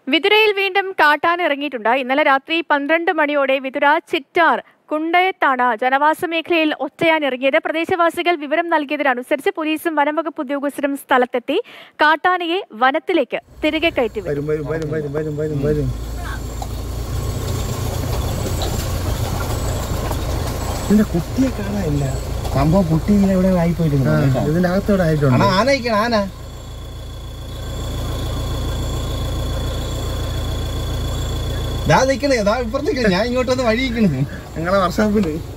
വിതുരയിൽ വീണ്ടും കാട്ടാൻ ഇറങ്ങിയിട്ടുണ്ട് ഇന്നലെ രാത്രി പന്ത്രണ്ട് മണിയോടെ വിതുര ചിറ്റാർ കുണ്ടയത്താണ് ജനവാസ മേഖലയിൽ ഒറ്റയാൻ ഇറങ്ങിയത് പ്രദേശവാസികൾ വിവരം നൽകിയതിനനുസരിച്ച് പോലീസും വനംവകുപ്പ് ഉദ്യോഗസ്ഥരും സ്ഥലത്തെത്തി കാട്ടാനയെ വനത്തിലേക്ക് തിരികെ കയറ്റി വിട്ടു. വരും വരും വരും വരും വരും വരും വരും ഇതിന്റെ കുട്ടിയെ കാണാനില്ല സംഭവം കുട്ടി ഇങ്ങനെ ഇവിടെ ആയിപ്പോയിരുന്നു ആ, ഇതിന്റെ അകത്തോടെ ആയിട്ടുണ്ട് ആന ആന ഇരിക്കണം ആന ദാ നിക്കണേ ദാ ഇപ്പുറത്തേക്ക് ഞാൻ ഇങ്ങോട്ടൊന്ന് വഴി നിക്കണേ ഞങ്ങളെ വർഷാപ്പില്